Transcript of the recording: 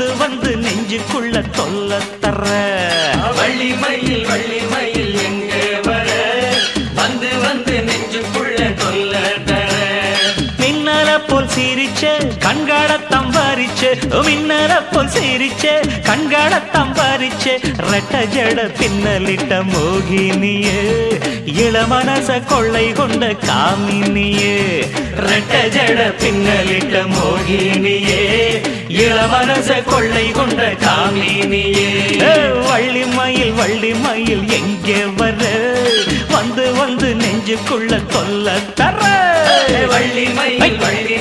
வந்து வந்து நெஞ்சுக்குள்ள தொல்ல தர்ற வள்ளி மயில் வள்ளி மயில் எங்கே வர வந்து வந்து நெஞ்சுக்குள்ள தொல்ல தர மின்னல போல் சிரிச்ச கண்காட தம்பாரிச்ச மின்னல போல் சிரிச்ச கண்காட தம்பாரிச்ச ரெட்ட ஜட பின்னலிட்ட மோகினியே இளமனச கொள்ளை கொண்ட காமினியே ரெட்ட ஜட பின்னலிட்ட மோகினியே இளமனச கொள்ளை கொண்ட காமினியே ஏ, வள்ளி மயில் வள்ளி மயில் எங்கே வர வந்து வந்து நெஞ்சுக்குள்ள தொல்ல தர வள்ளி மயில் வள்ளி